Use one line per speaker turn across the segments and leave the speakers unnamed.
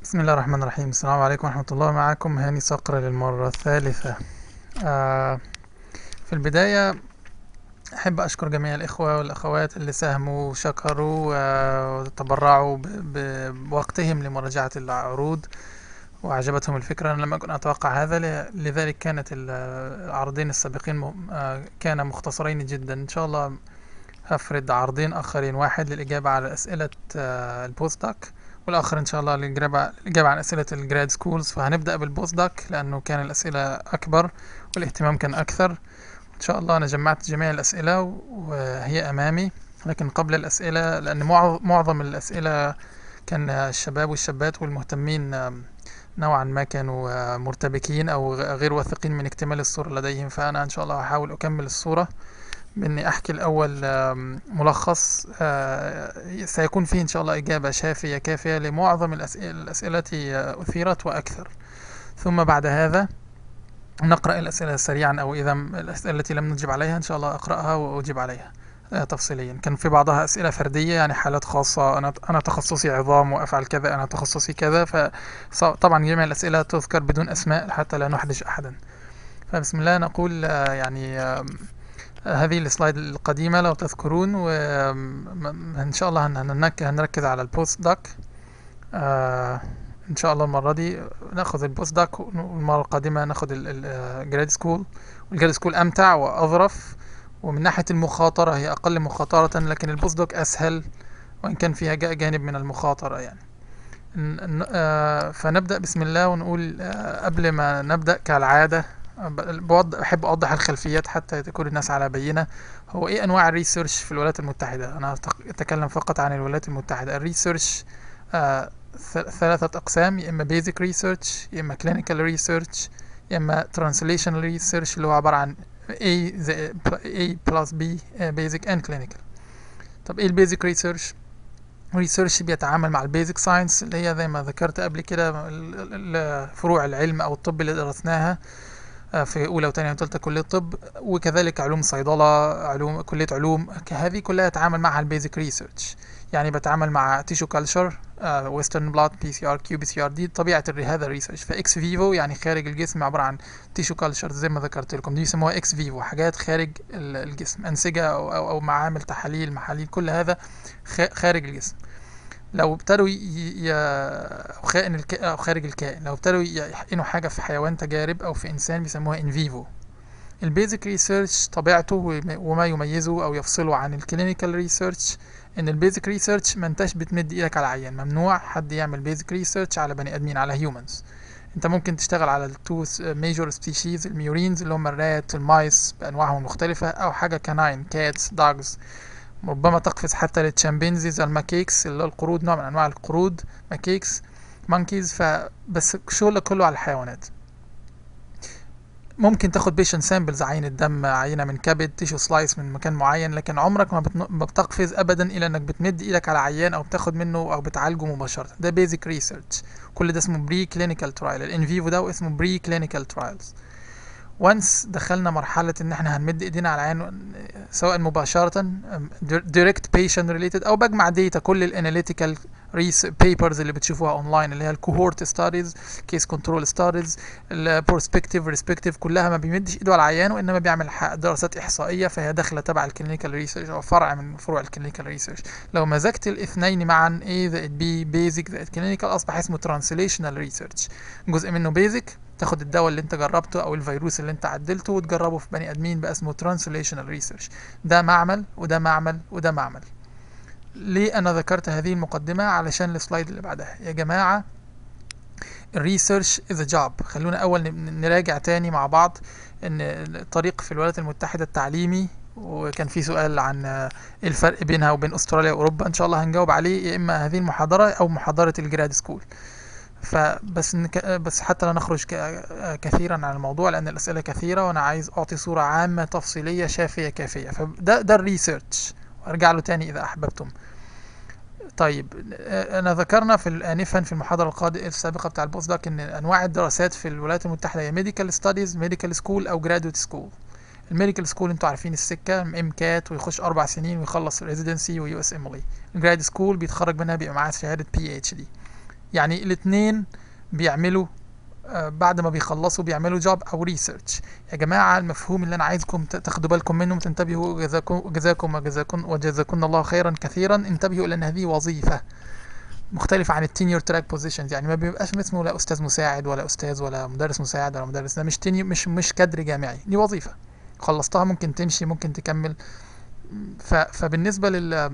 بسم الله الرحمن الرحيم السلام عليكم ورحمة الله معكم هاني صقر للمرة الثالثة آه في البداية أحب أشكر جميع الإخوة والأخوات اللي ساهموا وشكروا آه وتبرعوا ب- ب- بوقتهم لمراجعة العروض وأعجبتهم الفكرة أنا لم أكن أتوقع هذا ل- لذلك كانت ال- العرضين السابقين م- آه كان مختصرين جدا إن شاء الله هفرد عرضين آخرين واحد للإجابة على أسئلة آه البوست دوك والآخر إن شاء الله للإجابة الإجابة عن أسئلة الجراد سكولز فهنبدأ بالبوست دوك لأنه كان الأسئلة أكبر والاهتمام كان أكثر إن شاء الله أنا جمعت جميع الأسئلة وهي أمامي لكن قبل الأسئلة لأن معظ- معظم الأسئلة كان الشباب والشابات والمهتمين آم، نوعا ما كانوا آه، مرتبكين أو غ- غير واثقين من اكتمال الصورة لديهم فأنا إن شاء الله هحاول أكمل الصورة بإني أحكي الأول آم، ملخص آه، سيكون فيه إن شاء الله إجابة شافية كافية لمعظم الأسئلة, الأسئلة التي آه، أثيرت وأكثر ثم بعد هذا نقرأ الأسئلة سريعا أو إذا م- الأسئلة التي لم نجب عليها إن شاء الله أقرأها وأجيب عليها آه، تفصيليا كان في بعضها أسئلة فردية يعني حالات خاصة أنا أنا تخصصي عظام وأفعل كذا أنا تخصصي كذا فطبعا جميع الأسئلة تذكر بدون أسماء حتى لا نحرج أحدا فبسم الله نقول آه، يعني آم، هذه السلايد القديمة لو تذكرون وإن شاء الله هن- هنك- هنركز على البوست دوك آه إن شاء الله المرة دي ناخذ البوست دوك والمرة القادمة ناخذ الجراد سكول والجراد سكول أمتع وأظرف ومن ناحية المخاطرة هي أقل مخاطرة لكن البوست دوك أسهل وإن كان فيها جا- جانب من المخاطرة يعني ن- ن- آه، فنبدأ بسم الله ونقول آه، قبل ما نبدأ كالعادة ب- بوض- أحب أوضح الخلفيات حتى تكون الناس على بينة هو إيه أنواع الريسيرش في الولايات المتحدة أنا أتق- أتكلم فقط عن الولايات المتحدة الريسيرش آه، ث- ثلاثة أقسام يا إما basic research يا إما clinical research يا إما translational research اللي هو عبارة عن A زي- A plus B آه، basic and clinical طب إيه البيزك ريسيرش؟ ريسيرش بيتعامل مع البيزك ساينس اللي هي زي ما ذكرت قبل كده ال- ال- فروع العلم او الطب اللي درسناها آه، في اولى وثانيه وثالثه كليه طب وكذلك علوم صيدله علوم كليه علوم هذه كلها يتعامل معها البيزك ريسيرش يعني بتعامل مع تيشو كلتشر ويسترن بلاد بي سي ار كيو بي سي ار دي طبيعه الري- هذا الريسيرش فاكس فيفو يعني خارج الجسم عباره عن تيشو كلتشر زي ما ذكرت لكم دي يسموها اكس فيفو حاجات خارج ال- الجسم انسجه او او, أو معامل تحاليل محاليل كل هذا خ- خارج الجسم لو ابتدوا ي... ي... أو خائن الك... أو خارج الكائن لو ابتدوا يحقنوا حاجة في حيوان تجارب أو في إنسان بيسموها in vivo البيزك ريسيرش طبيعته وم- وما يميزه أو يفصله عن الكلينيكال ريسيرش إن البيزك ريسيرش ما انتش بتمد إيدك على عيان ممنوع حد يعمل بيزك ريسيرش على بني آدمين على هيومنز انت ممكن تشتغل على التو ميجور سبيشيز الميورينز اللي هم الرات المايس بانواعهم المختلفه او حاجه كاناين كاتس دوجز ربما تقفز حتى للتشامبينزيز الماكيكس اللي هو القرود نوع من انواع القرود ماكيكس مونكيز فبس شغلك كله على الحيوانات ممكن تاخد بيشن سامبلز عينة دم عينة من كبد تيشو سلايس من مكان معين لكن عمرك ما, بتن... ما بتقفز ابدا الى انك بتمد ايدك على عيان او بتاخد منه او بتعالجه مباشرة ده بيزك ريسيرش كل ده اسمه بري كلينيكال ترايل الان فيفو ده اسمه بري كلينيكال ترايلز وانس دخلنا مرحلة ان احنا هنمد ايدينا على العين سواء مباشرة دايركت بيشنت ريليتد او بجمع ديتا كل الاناليتيكال ريس بيبرز اللي بتشوفوها اونلاين اللي هي الكوهورت ستاديز كيس كنترول ستاديز البروسبكتيف ريسبكتيف كلها ما بيمدش ايده على العيان وانما بيعمل ح- دراسات احصائيه فهي داخله تبع الكلينيكال ريسيرش او فرع من فروع الكلينيكال ريسيرش لو مزجت الاثنين معا A زائد B بيزك زائد كلينيكال اصبح اسمه ترانسليشنال ريسيرش جزء منه بيزك تاخد الدواء اللي انت جربته او الفيروس اللي انت عدلته وتجربه في بني ادمين بقى اسمه ترانسليشنال ريسيرش ده معمل وده معمل وده معمل ليه انا ذكرت هذه المقدمه علشان السلايد اللي بعدها يا جماعه الريسيرش از جوب خلونا اول ن- نراجع تاني مع بعض ان الطريق في الولايات المتحده التعليمي وكان في سؤال عن آه، ايه الفرق بينها وبين استراليا واوروبا ان شاء الله هنجاوب عليه يا اما هذه المحاضره او محاضره الجراد سكول فبس نك... بس حتى لا نخرج ك... كثيرا عن الموضوع لان الاسئله كثيره وانا عايز اعطي صوره عامه تفصيليه شافيه كافيه فده ده الريسيرش وارجع له تاني اذا احببتم طيب آه، انا ذكرنا في ال- انفا في المحاضره القادمه السابقه بتاع البوست دوك ان انواع الدراسات في الولايات المتحده هي ميديكال ستاديز ميديكال سكول او جرادويت سكول الميديكال سكول انتوا عارفين السكه ام كات ويخش اربع سنين ويخلص ريزيدنسي ويو اس ام ال الجراد سكول بيتخرج منها بيبقى معاه شهاده بي اتش دي يعني الاتنين بيعملوا آه، بعد ما بيخلصوا بيعملوا جوب او ريسيرش يا جماعه المفهوم اللي انا عايزكم ت- تاخدوا بالكم منه وتنتبهوا جزاكم جزاكم وجزاكم وجزاكم الله خيرا كثيرا انتبهوا لان هذه وظيفه مختلفة عن التينيور تراك بوزيشنز يعني ما بيبقاش اسمه لا استاذ مساعد ولا استاذ ولا مدرس مساعد ولا مدرس ده مش تينيور مش مش كادر جامعي دي وظيفة خلصتها ممكن تمشي ممكن تكمل ف فبالنسبة لل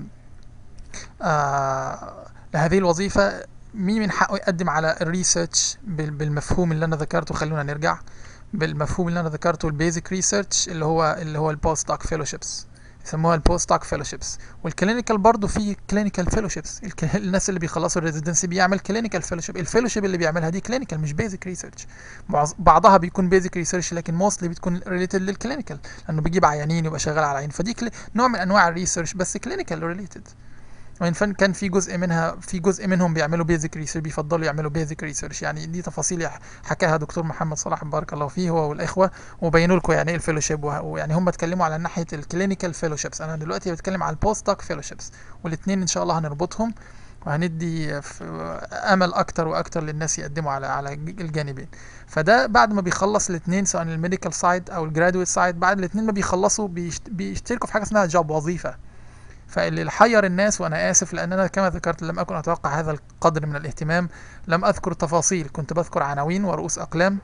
آه لهذه الوظيفة مين من حقه يقدم على الريسيرش بال- بالمفهوم اللي انا ذكرته خلونا نرجع بالمفهوم اللي انا ذكرته البيزك ريسيرش اللي هو اللي هو البوست دوك فيلوشيبس يسموها البوست دوك فيلوشيبس والكلينيكال برضه في كلينيكال فيلوشيبس الناس اللي بيخلصوا الريزيدنسي بيعمل كلينيكال فيلوشيب الفيلوشيب اللي بيعملها دي كلينيكال مش بيزك ريسيرش بعضها بيكون بيزك ريسيرش لكن موستلي بتكون ريليتد للكلينيكال لانه بيجيب عيانين يبقى شغال على عيان فدي كلي... نوع من انواع الريسيرش بس كلينيكال ريليتد وان فن كان في جزء منها في جزء منهم بيعملوا بيزك ريسيرش بيفضلوا يعملوا بيزك ريسيرش يعني دي تفاصيل يح- حكاها دكتور محمد صلاح بارك الله فيه هو والاخوه وبينوا لكم يعني ايه الفيلوشيب وه- ويعني هم اتكلموا على ناحيه الكلينيكال فيلوشيبس انا دلوقتي بتكلم على البوست دوك فيلوشيبس والاثنين ان شاء الله هنربطهم وهندي ف- امل اكتر واكتر للناس يقدموا على على الجانبين فده بعد ما بيخلص الاثنين سواء الميديكال سايد او الجرادويت سايد بعد الاثنين ما بيخلصوا بيشت- بيشتركوا في حاجه اسمها جوب وظيفه فاللي حير الناس وانا اسف لان انا كما ذكرت لم اكن اتوقع هذا القدر من الاهتمام لم اذكر تفاصيل كنت بذكر عناوين ورؤوس اقلام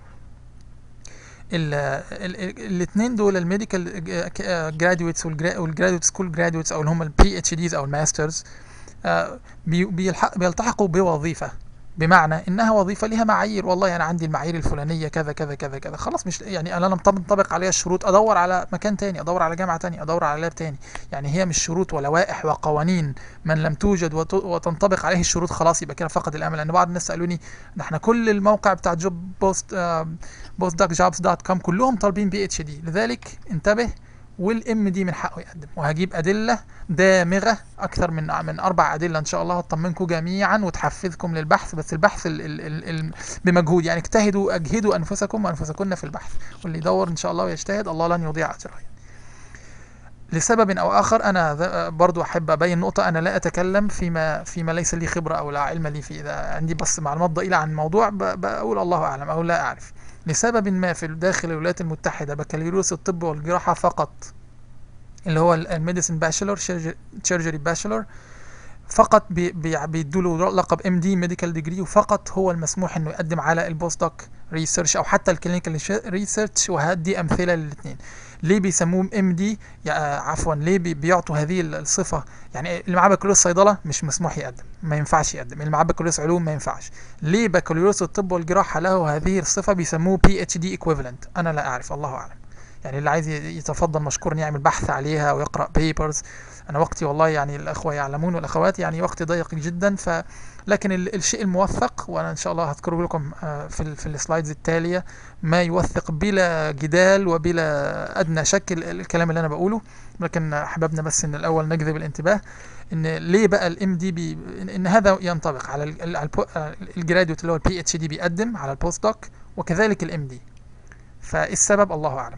الاثنين دول الميديكال جراديويتس والجراديويت سكول جراديويتس او اللي هم البي اتش ديز او الماسترز بيلتحقوا بوظيفه بمعنى انها وظيفه لها معايير والله انا عندي المعايير الفلانيه كذا كذا كذا كذا خلاص مش يعني انا لم تنطبق عليها الشروط ادور على مكان تاني ادور على جامعه تانية ادور على لاب تاني يعني هي مش شروط ولوائح وقوانين من لم توجد وت- وتنطبق عليه الشروط خلاص يبقى كده فقد الامل لان بعض الناس سالوني ده احنا كل الموقع بتاع جوب بوست بوست دوك جوبز دوت كوم كلهم طالبين بي اتش دي لذلك انتبه والام دي من حقه يقدم وهجيب ادله دامغه اكثر من من اربع ادله ان شاء الله هتطمنكم جميعا وتحفزكم للبحث بس البحث ال ال ال ال بمجهود يعني اجتهدوا اجهدوا انفسكم وانفسكن في البحث واللي يدور ان شاء الله ويجتهد الله لن يضيع اجره لسبب او اخر انا ذ- برضو احب ابين نقطه انا لا اتكلم فيما فيما ليس لي خبره او لا علم لي فيه اذا عندي بس معلومات ضئيله عن الموضوع ب- بقول الله اعلم او لا اعرف لسبب ما في داخل الولايات المتحده بكالوريوس الطب والجراحه فقط اللي هو الميديسن باشلور سيرجري باشلور فقط بي- بي- بيدوا له لقب ام دي ميديكال ديجري وفقط هو المسموح انه يقدم على البوست دوك ريسيرش او حتى الكلينيكال ريسيرش وهدي امثله للاثنين ليه بيسموهم ام دي عفوا ليه بي- بيعطوا هذه الصفه يعني اللي معاه بكالوريوس صيدله مش مسموح يقدم ما ينفعش يقدم اللي معاه بكالوريوس علوم ما ينفعش ليه بكالوريوس الطب والجراحه له هذه الصفه بيسموه بي اتش دي ايكويفالنت انا لا اعرف الله اعلم يعني اللي عايز ي- يتفضل مشكورا يعمل بحث عليها ويقرا بيبرز انا وقتي والله يعني الاخوه يعلمون والاخوات يعني وقتي ضيق جدا ف لكن ال- الشيء الموثق وانا ان شاء الله هذكره لكم آه، في ال- في السلايدز التاليه ما يوثق بلا جدال وبلا ادنى شك ال- الكلام اللي انا بقوله لكن احببنا بس ان الاول نجذب الانتباه ان ليه بقى الام دي بي ان إن هذا ينطبق على ال- ال- على البو- آه، الجراديوت اللي هو البي اتش دي بيقدم على البوست دوك وكذلك الام دي فالسبب الله اعلم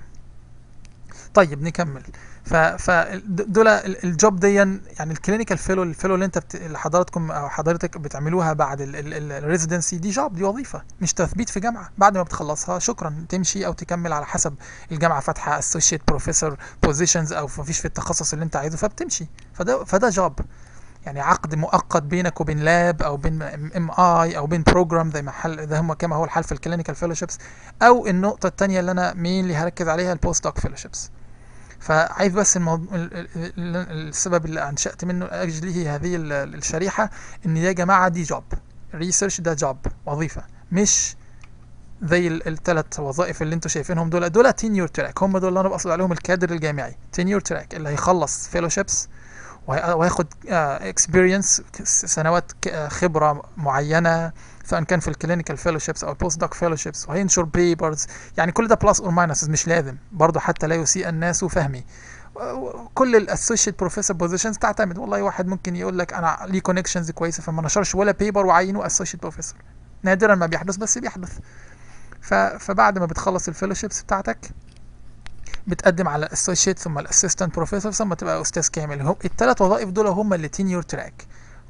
طيب نكمل ف ف دول ال- الجوب دي يعني الكلينيكال فيلو الفيلو اللي انت بت... اللي حضراتكم او حضرتك بتعملوها بعد الريزيدنسي دي جوب دي وظيفه مش تثبيت في جامعه بعد ما بتخلصها شكرا تمشي او تكمل على حسب الجامعه فاتحه اسوشيت بروفيسور بوزيشنز او مفيش في التخصص اللي انت عايزه فبتمشي فده فده جوب يعني عقد مؤقت بينك وبين لاب او بين ام اي او بين بروجرام زي ما حل ده هم كما هو الحال في الكلينيكال فيلوشيبس او النقطه الثانيه اللي انا مين اللي هركز عليها البوست دوك فيلوشيبس فعايز بس الموضوع ال- ال- ال- السبب اللي انشات منه اجله هذه ال- الشريحه ان يا جماعه دي جوب ريسيرش ده جوب وظيفه مش زي الثلاث وظائف اللي انتم شايفينهم دول دول تينيور تراك هم دول اللي انا بقصد عليهم الكادر الجامعي تينيور تراك اللي هيخلص فيلوشيبس وهياخد اكسبيرينس سنوات ك- آه، خبره معينه سواء كان في الكلينيكال فيلوشيبس او البوست دوك فيلوشيبس وهينشر بيبرز يعني كل ده بلس اور ماينس مش لازم برضه حتى لا يسيء الناس فهمي كل الاسوشيت بروفيسور بوزيشنز تعتمد والله واحد ممكن يقول لك انا ليه كونكشنز كويسه فما نشرش ولا بيبر وعينه اسوشيت بروفيسور نادرا ما بيحدث بس بيحدث ف... فبعد ما بتخلص الفيلوشيبس بتاعتك بتقدم على الاسوشيت ثم الاسيستنت بروفيسور ثم تبقى استاذ كامل هم الثلاث وظائف دول هم اللي تينيور تراك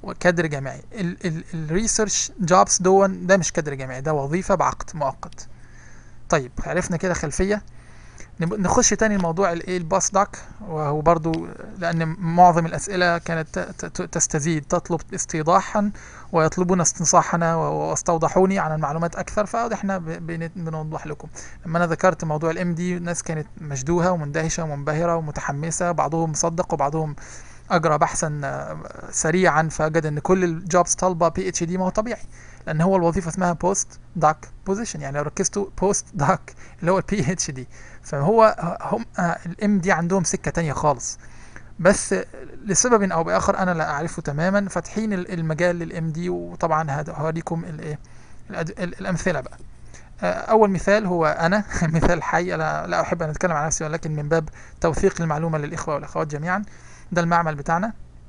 وكادر جامعي الريسيرش جوبز دون ده مش كادر جامعي ده وظيفه بعقد مؤقت طيب عرفنا كده خلفيه نب- نخش تاني الموضوع الايه الباس داك وهو برضو لان معظم الاسئله كانت ت- ت- تستزيد تطلب استيضاحا ويطلبون استنصاحنا و- واستوضحوني عن المعلومات اكثر فاحنا ب- بن- بنوضح لكم لما انا ذكرت موضوع الام دي الناس كانت مشدوهه ومندهشه ومنبهره ومتحمسه بعضهم مصدق وبعضهم اجرى بحثا آه، سريعا فوجد ان كل الجوبز طالبه بي اتش دي ما هو طبيعي لان هو الوظيفه اسمها بوست داك بوزيشن يعني لو ركزتوا بوست داك اللي هو البي اتش دي فهو هم الام دي عندهم سكه تانية خالص بس لسبب او باخر انا لا اعرفه تماما فاتحين ال- المجال للام دي وطبعا هد- هوريكم الايه الأد- ال- الامثله بقى آه، اول مثال هو انا مثال حي انا لا احب ان اتكلم عن نفسي ولكن من باب توثيق المعلومه للاخوه والاخوات جميعا ده المعمل بتاعنا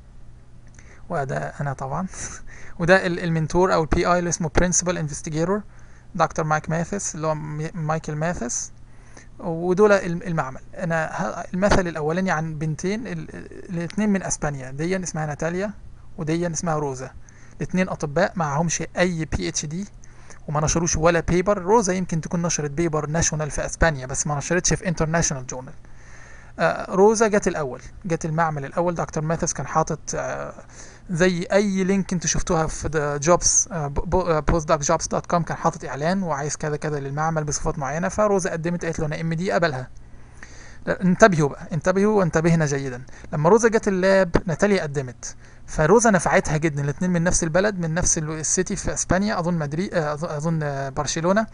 وده انا طبعا وده ال- المنتور او البي اي اللي اسمه برنسبل انفستيجيتور دكتور مايك ماثس اللي هو مي- مايكل ماثس ودول الم- المعمل انا ه- المثل الاولاني عن بنتين الاثنين من اسبانيا دي اسمها ناتاليا ودي اسمها روزا الاثنين اطباء معهمش اي بي اتش دي وما نشروش ولا بيبر روزا يمكن تكون نشرت بيبر ناشونال في اسبانيا بس ما نشرتش في انترناشونال جورنال آه، روزا جت الاول جت المعمل الاول دكتور ماثس كان حاطط آه، زي اي لينك انتوا شفتوها في جوبز بوست دوك جوبز دوت كوم كان حاطط اعلان وعايز كذا كذا للمعمل بصفات معينه فروزا قدمت قالت له انا ام دي قبلها لا، انتبهوا بقى انتبهوا وانتبهنا جيدا لما روزا جت اللاب ناتاليا قدمت فروزا نفعتها جدا الاثنين من نفس البلد من نفس ال- السيتي في اسبانيا اظن مدريد اظن آه، برشلونه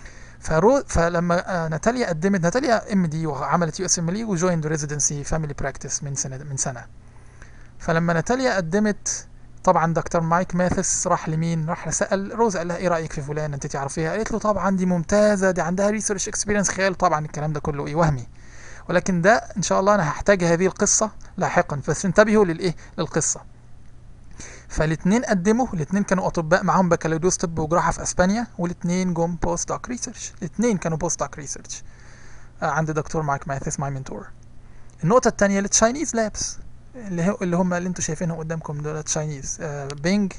فرو فلما آه، ناتاليا قدمت ناتاليا ام دي وعملت يو اس ام لي وجويند ريزيدنسي فاميلي براكتس من سنه من سنه فلما ناتاليا قدمت طبعا دكتور مايك ماثس راح لمين راح سال روز قال لها ايه رايك في فلان انت تعرفيها قالت له طبعا دي ممتازه دي عندها ريسيرش اكسبيرينس خيال طبعا الكلام ده كله ايه وهمي ولكن ده ان شاء الله انا هحتاج هذه القصه لاحقا بس انتبهوا للايه للقصه فالاثنين قدموا الاثنين كانوا اطباء معاهم بكالوريوس طب وجراحه في اسبانيا والاثنين جم بوست دوك ريسيرش الاثنين كانوا بوست دوك ريسيرش عند دكتور مايك ماثيس ماي منتور النقطه الثانيه التشاينيز لابس اللي هو اللي هم اللي انتم شايفينهم قدامكم دول تشاينيز آه بينج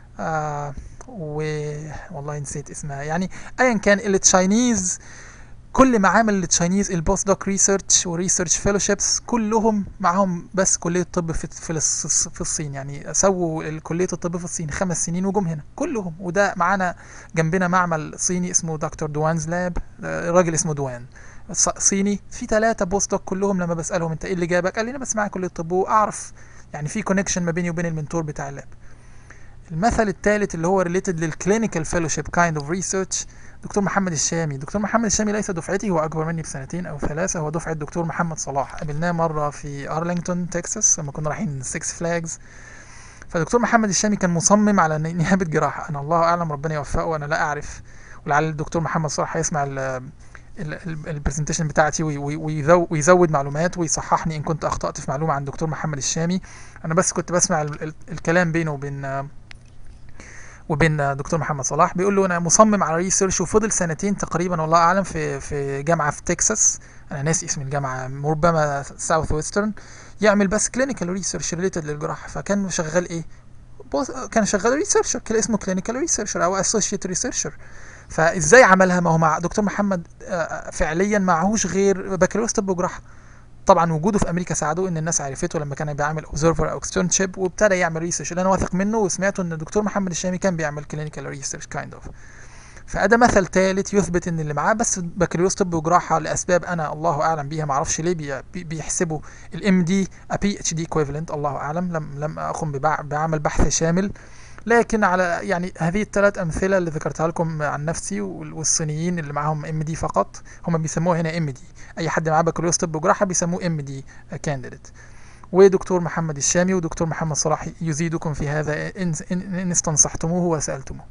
آه و والله نسيت اسمها يعني ايا كان التشاينيز كل معامل التشاينيز البوست دوك ريسيرش وريسيرش فيلوشيبس كلهم معاهم بس كليه طب في في الص- في الصين يعني سووا كليه الطب في الصين خمس سنين وجم هنا كلهم وده معانا جنبنا معمل صيني اسمه دكتور دوانز لاب آه، راجل اسمه دوان ص- صيني في ثلاثه بوست دوك كلهم لما بسالهم انت ايه اللي جابك قال لي انا بس معايا كليه طب واعرف يعني في كونكشن ما بيني وبين المنتور بتاع اللاب المثل الثالث اللي هو ريليتد للكلينيكال فيلوشيب كايند اوف ريسيرش دكتور محمد الشامي دكتور محمد الشامي ليس دفعتي هو اكبر مني بسنتين او ثلاثه هو دفعه دكتور محمد صلاح قابلناه مره في ارلينغتون تكساس لما كنا رايحين سكس فلاجز فدكتور محمد الشامي كان مصمم على ن- نيابه جراحه انا الله اعلم ربنا يوفقه وانا لا اعرف ولعل الدكتور محمد صلاح هيسمع البرزنتيشن بتاعتي وي- وي- ويزو- ويزود معلومات ويصححني ان كنت اخطات في معلومه عن دكتور محمد الشامي انا بس كنت بسمع ال- ال- الكلام بينه وبين آه، وبين آه، دكتور محمد صلاح بيقول له انا مصمم على ريسيرش وفضل سنتين تقريبا والله اعلم في في جامعه في تكساس انا ناسي اسم الجامعه ربما ساوث ويسترن يعمل بس كلينيكال ريسيرش ريليتد للجراحه فكان شغال ايه بص- كان شغال ريسيرشر كان اسمه كلينيكال ريسيرشر او اسوشيت ريسيرشر فازاي عملها ما هو مع دكتور محمد آه، فعليا معهوش غير بكالوريوس طب وجراحه طبعا وجوده في امريكا ساعده ان الناس عرفته لما كان بيعمل اوبزرفر او اكسترنشيب وابتدى يعمل ريسيرش اللي انا واثق منه وسمعته ان الدكتور محمد الشامي كان بيعمل كلينيكال ريسيرش كايند اوف فده مثل ثالث يثبت ان اللي معاه بس بكالوريوس طب وجراحه لاسباب انا الله اعلم بيها ما اعرفش ليه بي- بي- بيحسبوا الام دي بي اتش دي ايكويفالنت الله اعلم لم لم اقم ببع- بعمل بحث شامل لكن على يعني هذه الثلاث امثله اللي ذكرتها لكم عن نفسي وال- والصينيين اللي معاهم ام دي فقط هم بيسموها هنا ام دي اي حد معاه بكالوريوس طب وجراحه بيسموه ام دي كانديديت ودكتور محمد الشامي ودكتور محمد صلاح يزيدكم في هذا ان, إن, إن استنصحتموه وسالتموه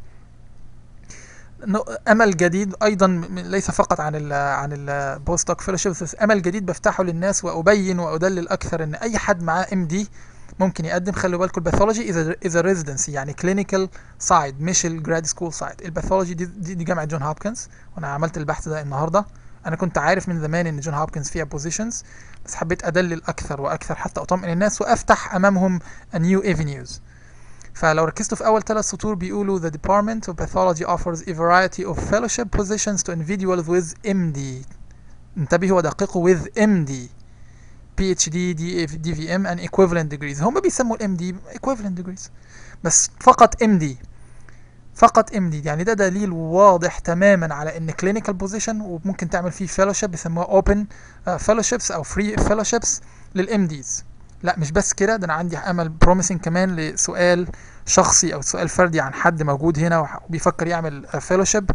نو- امل جديد ايضا م- ليس فقط عن ال عن البوست دوك فيلوشيبس امل جديد بفتحه للناس وابين وادلل اكثر ان اي حد معاه ام دي ممكن يقدم خلوا بالكم الباثولوجي اذا اذا ريزيدنسي يعني كلينيكال سايد مش الجراد سكول سايد الباثولوجي دي, دي, دي جامعه جون هوبكنز وانا عملت البحث ده النهارده انا كنت عارف من زمان ان جون هوبكنز فيها بوزيشنز بس حبيت ادلل اكثر واكثر حتى اطمئن الناس وافتح امامهم نيو افينيوز فلو ركزتوا في اول ثلاث سطور بيقولوا the department of pathology offers a variety of fellowship positions to individuals with MD انتبهوا ودققوا with MD PhD DVM and equivalent degrees هم بيسموا ال MD equivalent degrees بس فقط MD فقط ام دي يعني ده دليل واضح تماما على ان كلينيكال بوزيشن وممكن تعمل فيه فيلوشيب بيسموها اوبن فيلوشيبس او فري فيلوشيبس للام ديز لا مش بس كده ده انا عندي امل بروميسنج كمان لسؤال شخصي او سؤال فردي عن حد موجود هنا وبيفكر يعمل فيلوشيب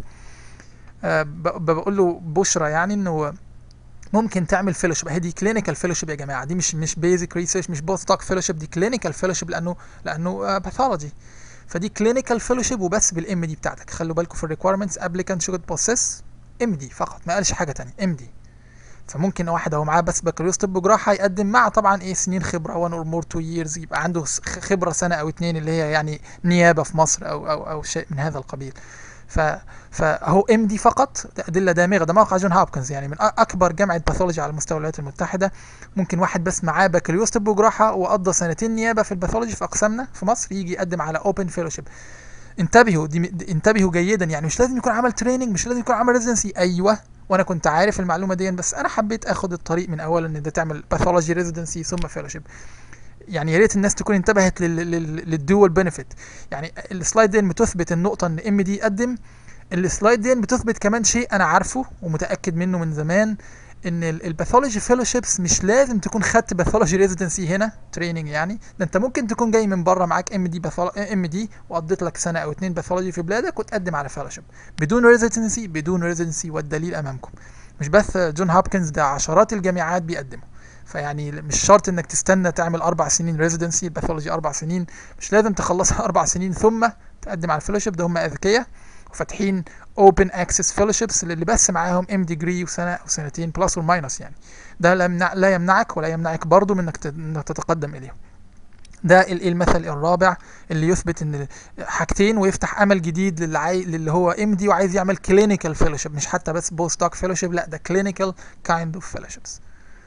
بقول له بشرى يعني انه ممكن تعمل فيلوشيب هي دي كلينيكال فيلوشيب يا جماعه دي مش مش بيزك ريسيرش مش بوست دوك فيلوشيب دي كلينيكال فيلوشيب لانه لانه باثولوجي فدي كلينيكال فيلوشيب وبس بالام دي بتاعتك خلوا بالكم في الريكويرمنتس ابليكانت شود بوسيس ام دي فقط ما قالش حاجه تانية ام دي فممكن واحد هو معاه بس بكالوريوس طب وجراحه يقدم مع طبعا ايه سنين خبره 1 اور مور 2 ييرز يبقى عنده خبره سنه او اتنين اللي هي يعني نيابه في مصر او او او شيء من هذا القبيل ف فهو ام دي فقط ادله دامغه ده موقع جون هوبكنز يعني من اكبر جامعه باثولوجي على مستوى الولايات المتحده ممكن واحد بس معاه بكالوريوس طب وجراحه وقضى سنتين نيابه في الباثولوجي في اقسامنا في مصر يجي يقدم على اوبن فيلوشيب انتبهوا دي انتبهوا جيدا يعني مش لازم يكون عمل تريننج مش لازم يكون عمل ريزيدنسي ايوه وانا كنت عارف المعلومه دي بس انا حبيت اخد الطريق من اولا ان انت تعمل باثولوجي ريزيدنسي ثم فيلوشيب يعني يا ريت الناس تكون انتبهت للدول بنفيت يعني السلايد دي بتثبت النقطه ان ام دي يقدم السلايد دي بتثبت كمان شيء انا عارفه ومتاكد منه من زمان ان الباثولوجي فيلوشيبس مش لازم تكون خدت باثولوجي ريزيدنسي هنا تريننج يعني ده انت ممكن تكون جاي من بره معاك ام دي ام دي وقضيت لك سنه او اتنين باثولوجي في بلادك وتقدم على فيلوشيب بدون ريزيدنسي بدون ريزيدنسي والدليل امامكم مش بس جون هوبكنز ده عشرات الجامعات بيقدموا فيعني مش شرط انك تستنى تعمل اربع سنين ريزيدنسي الباثولوجي اربع سنين مش لازم تخلصها اربع سنين ثم تقدم على الفيلوشيب ده هم اذكياء وفاتحين اوبن اكسس فيلوشيبس اللي بس معاهم ام ديجري وسنه او سنتين بلس اور ماينس يعني ده لا, يمنع لا يمنعك ولا يمنعك برضه من انك تتقدم اليهم ده المثل الرابع اللي يثبت ان حاجتين ويفتح امل جديد للي عاي... للي هو ام دي وعايز يعمل كلينيكال فيلوشيب مش حتى بس بوست دوك فيلوشيب لا ده كلينيكال كايند اوف فيلوشيبس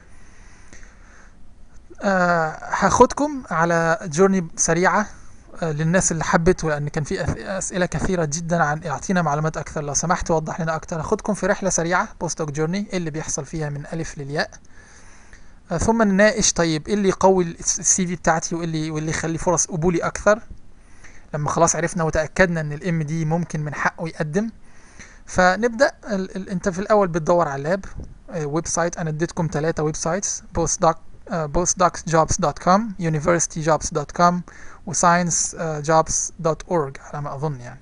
هاخدكم على جورني سريعه للناس اللي حبت ولان كان في اسئله كثيره جدا عن اعطينا معلومات اكثر لو سمحت وضح لنا اكثر هاخدكم في رحله سريعه بوست دوك جورني ايه اللي بيحصل فيها من الف للياء ثم نناقش طيب ايه اللي يقوي السي في بتاعتي وايه اللي واللي يخلي فرص قبولي اكثر لما خلاص عرفنا وتاكدنا ان الام دي ممكن من حقه يقدم فنبدا ال ال انت في الاول بتدور على اللاب ويب سايت انا اديتكم ثلاثه ويب سايتس بوست دوك postdocsjobs.com universityjobs.com وsciencejobs.org على ما اظن يعني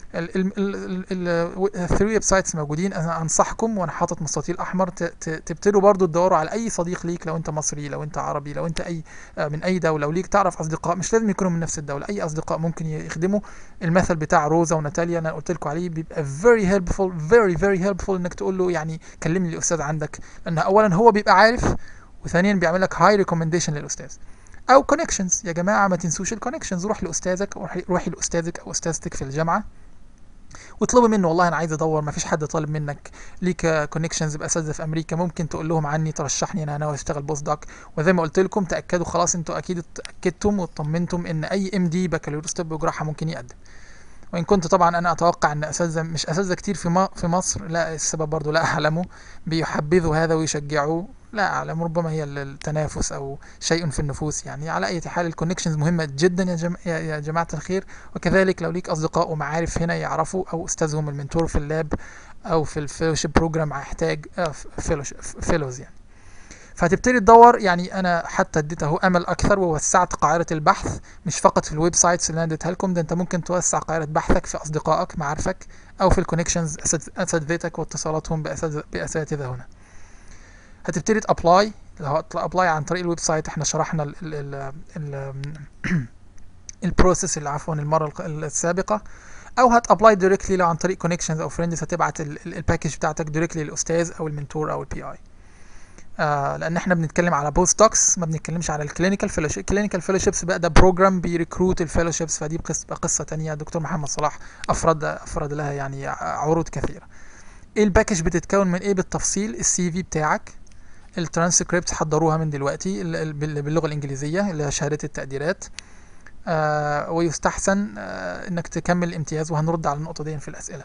الثري ويب سايتس موجودين انا انصحكم وانا حاطط مستطيل احمر تبتدوا برضو تدوروا على اي صديق ليك لو انت مصري لو انت عربي لو انت اي من اي دوله وليك تعرف اصدقاء مش لازم يكونوا من نفس الدوله اي اصدقاء ممكن يخدموا المثل بتاع روزا وناتاليا انا قلت لكم عليه بيبقى very helpful very very helpful انك تقول له يعني كلمني الاستاذ عندك لان اولا هو بيبقى عارف وثانيا بيعمل لك هاي ريكومنديشن للاستاذ او كونكشنز يا جماعه ما تنسوش الكونكشنز روح لاستاذك روحي, روحي لاستاذك او استاذتك في الجامعه واطلبي منه والله انا عايز ادور ما فيش حد طالب منك ليك كونكشنز باساتذه في امريكا ممكن تقول لهم عني ترشحني انا ناوي اشتغل بوست دوك وزي ما قلت لكم تاكدوا خلاص انتوا اكيد اتاكدتم واطمنتم ان اي ام دي بكالوريوس طب وجراحه ممكن يقدم وان كنت طبعا انا اتوقع ان اساتذه مش اساتذه كتير في في مصر لا السبب برضو لا اعلمه بيحبذوا هذا ويشجعوه لا اعلم ربما هي التنافس او شيء في النفوس يعني على اي حال الكونكشنز مهمه جدا يا, جم... يا جماعه الخير وكذلك لو ليك اصدقاء ومعارف هنا يعرفوا او استاذهم المنتور في اللاب او في الفيلوشيب بروجرام هيحتاج فيلوز يعني فهتبتدي تدور يعني انا حتى اديت اهو امل اكثر ووسعت قاعده البحث مش فقط في الويب سايتس اللي انا اديتها لكم ده انت ممكن توسع قاعده بحثك في اصدقائك معارفك او في الكونكشنز اساتذتك واتصالاتهم باساتذه هنا هتبتدي تابلاي لو ابلاي عن طريق الويب سايت احنا شرحنا ال ال ال البروسيس اللي عفوا المره السابقه او هتابلاي دايركتلي لو عن طريق كونكشنز او فريندز هتبعت الباكج بتاعتك دايركتلي للاستاذ او المنتور او البي اي آه لان احنا بنتكلم على بوست دوكس ما بنتكلمش على الكلينيكال فيلوشيب الكلينيكال فيلوشيبس بقى ده بروجرام بيريكروت الفيلوشيبس فدي قصه قصه ثانيه دكتور محمد صلاح افرد افرد لها يعني عروض كثيره ايه الباكج بتتكون من ايه بالتفصيل السي في بتاعك الترانسكريبت حضروها من دلوقتي باللغه الانجليزيه اللي هي شهاده التقديرات آه ويستحسن آه انك تكمل الامتياز وهنرد على النقطه دي في الاسئله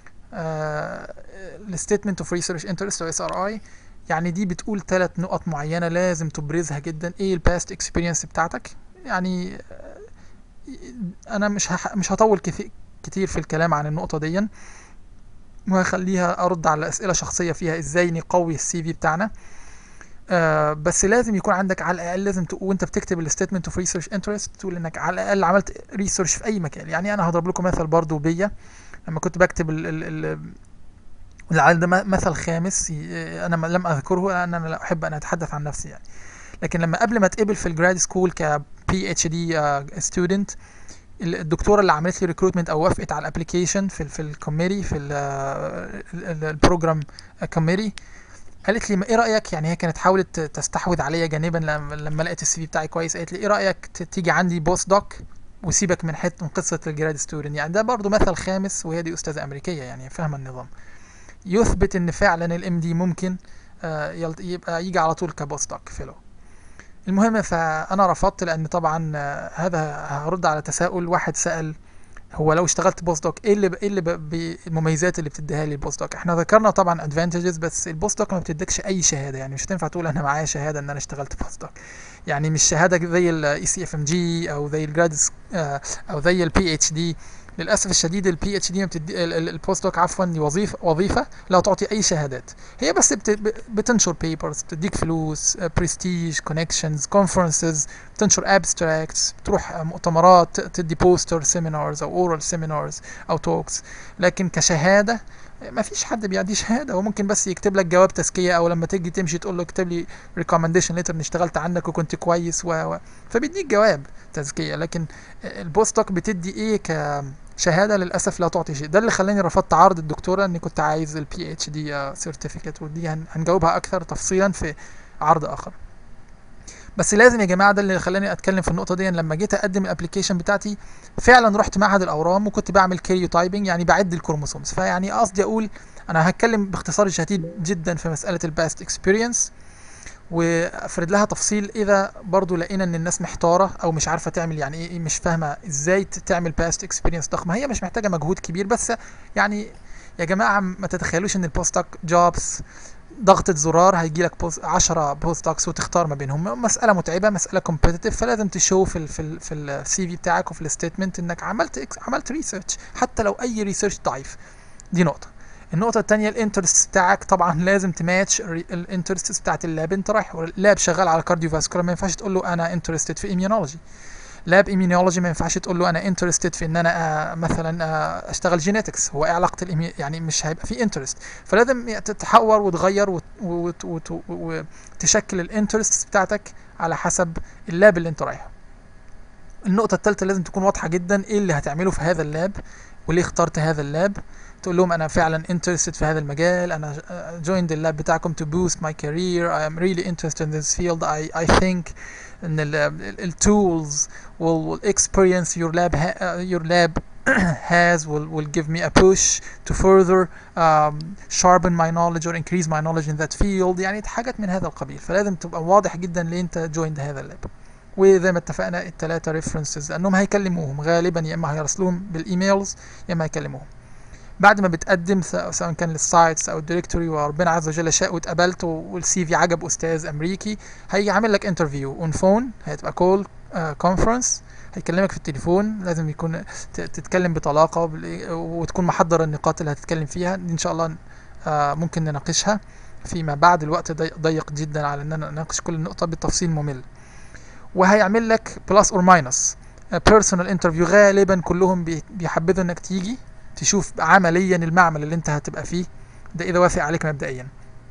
الستيتمنت اوف ريسيرش انترست او اس ار اي يعني دي بتقول ثلاث نقط معينه لازم تبرزها جدا ايه الباست اكسبيرينس بتاعتك يعني آه، انا مش هح... مش هطول كثي- كتير في الكلام عن النقطه دي وهخليها ارد على اسئله شخصيه فيها ازاي نقوي السي في بتاعنا آه بس لازم يكون عندك على الاقل لازم تقول وانت بتكتب الستيتمنت اوف ريسيرش انترست تقول انك على الاقل عملت ريسيرش في اي مكان يعني انا هضرب لكم مثل برضو بيا لما كنت بكتب ال ال ال لعل ده م- مثل خامس ي- انا ما- لم اذكره لان انا لا احب ان اتحدث عن نفسي يعني لكن لما قبل ما اتقبل في الجراد سكول ك بي اتش دي ستودنت الدكتوره اللي عملت لي ريكروتمنت او وافقت على الابلكيشن في ال في الكوميري في البروجرام كوميري قالت لي ما ايه رايك يعني هي كانت حاولت تستحوذ عليا جانبا لما لما لقيت السي في بتاعي كويس قالت لي ايه رايك ت- تيجي عندي بوست دوك وسيبك من حته من قصه الجراد ستودنت يعني ده برضو مثل خامس وهي دي استاذه امريكيه يعني فاهمه النظام يثبت ان فعلا الام دي ممكن آه، يلت- يبقى يجي على طول كبوست دوك فيلو المهم فانا رفضت لان طبعا آه، هذا هرد على تساؤل واحد سال هو لو اشتغلت بوست دوك ايه اللي ب... ايه اللي ب... ب- المميزات اللي بتديها لي البوست دوك احنا ذكرنا طبعا ادفانتجز بس البوست دوك ما بتديكش اي شهاده يعني مش هتنفع تقول انا معايا شهاده ان انا اشتغلت بوست دوك يعني مش شهاده زي الاي سي اف ام جي او زي الجرادس او زي البي اتش دي للاسف الشديد البي اتش دي بتدي البوست دوك عفوا دي وظيفه وظيفه لا تعطي اي شهادات هي بس بت... ب- بتنشر بيبرز بتديك فلوس برستيج كونكشنز كونفرنسز بتنشر ابستراكتس بتروح آه، مؤتمرات ت- تدي بوستر سيمينارز او اورال سيمينارز او توكس لكن كشهاده ما فيش حد بيدي شهاده هو ممكن بس يكتب لك جواب تزكيه او لما تيجي تمشي تقول له اكتب لي ريكومنديشن ليتر اني اشتغلت عنك وكنت كويس و, و فبيديك جواب تزكيه لكن البوست دوك بتدي ايه كشهاده للاسف لا تعطي شيء ده اللي خلاني رفضت عرض الدكتوره اني كنت عايز البي اتش دي سيرتيفيكت ودي هن- هنجاوبها اكثر تفصيلا في عرض اخر بس لازم يا جماعه ده اللي خلاني اتكلم في النقطه دي لما جيت اقدم الابلكيشن بتاعتي فعلا رحت معهد الاورام وكنت بعمل كاريو تايبنج يعني بعد الكروموسومز فيعني قصدي اقول انا هتكلم باختصار شديد جدا في مساله الباست اكسبيرينس وافرد لها تفصيل اذا برضو لقينا ان الناس محتاره او مش عارفه تعمل يعني ايه مش فاهمه ازاي ت- تعمل باست اكسبيرينس ضخمه هي مش محتاجه مجهود كبير بس يعني يا جماعه ما تتخيلوش ان البوست جوبز ضغطة زرار هيجي لك بوست 10 بوست دوكس وتختار ما بينهم مسألة متعبة مسألة كومبيتيتيف فلازم تشو في ال في ال في السي في بتاعك وفي الستيتمنت انك عملت إكس- عملت ريسيرش حتى لو اي ريسيرش ضعيف دي نقطة النقطة التانية الانترست بتاعك طبعا لازم تماتش الانترست بتاعت اللاب انت رايح اللاب شغال على كارديو فاسكولار ما ينفعش تقول له انا انترستد في immunology لاب immunology ما ينفعش تقول له انا انترستد في ان انا آه مثلا آه اشتغل جينيتكس هو ايه علاقة الإيمي... يعني مش هيبقى في انترست فلازم تتحور وتغير وت... وت... وت... وتشكل الانترست بتاعتك على حسب اللاب اللي انت رايحه النقطة الثالثة لازم تكون واضحة جدا ايه اللي هتعمله في هذا اللاب وليه اخترت هذا اللاب تقول لهم انا فعلا interested في هذا المجال انا uh, joined اللاب بتاعكم to boost my career I am really interested in this field I, I think ان ال, ال, ال tools will, will experience your lab ha, uh, your lab has will, will give me a push to further um, sharpen my knowledge or increase my knowledge in that field يعني حاجات من هذا القبيل فلازم تبقى واضح جدا ليه انت joined هذا اللاب وزي ما اتفقنا الثلاثة ريفرنسز لانهم هيكلموهم غالبا يا اما هيرسلوهم بالايميلز يا اما هيكلموهم بعد ما بتقدم سواء كان للسايتس او الدايركتوري وربنا عز وجل شاء واتقبلت والسي في عجب استاذ امريكي هيجي عامل لك انترفيو اون فون هتبقى كول كونفرنس هيكلمك في التليفون لازم يكون تتكلم بطلاقه وتكون محضر النقاط اللي هتتكلم فيها دي ان شاء الله ممكن نناقشها فيما بعد الوقت ضيق جدا على ان انا اناقش كل نقطه بالتفصيل ممل وهيعمل لك بلس اور ماينس بيرسونال انترفيو غالبا كلهم بيحبذوا انك تيجي تشوف عمليا المعمل اللي انت هتبقى فيه ده اذا وافق عليك مبدئيا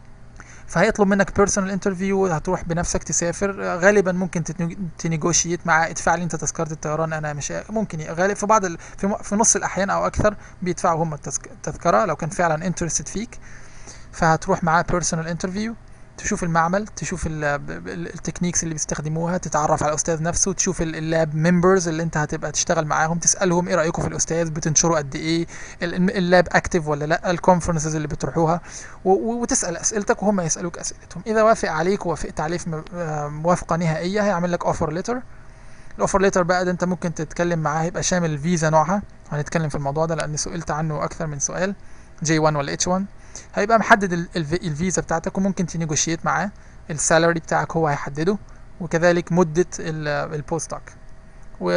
فهيطلب منك بيرسونال انترفيو هتروح بنفسك تسافر غالبا ممكن تنيجوشيت مع ادفع لي انت تذكره الطيران انا مش ممكن غالب في بعض ال... في, في نص الاحيان او اكثر بيدفعوا هم التذكره لو كان فعلا انترستد فيك فهتروح معاه بيرسونال انترفيو تشوف المعمل تشوف التكنيكس اللي بيستخدموها تتعرف على الاستاذ نفسه تشوف اللاب ممبرز اللي انت هتبقى تشتغل معاهم تسالهم ايه رايكم في الاستاذ بتنشروا قد ايه اللاب اكتف ولا لا الكونفرنسز اللي بتروحوها وتسال اسئلتك وهم يسالوك اسئلتهم اذا وافق عليك ووافقت عليه في موافقه نهائيه هيعمل لك اوفر ليتر الاوفر ليتر بقى ده انت ممكن تتكلم معاه يبقى شامل الفيزا نوعها هنتكلم في الموضوع ده لان سئلت عنه اكثر من سؤال جي 1 ولا اتش 1 هيبقى محدد ال- الف- الفيزا بتاعتك وممكن تنيجوشيت معاه السالري بتاعك هو هيحدده وكذلك مدة البوست دوك و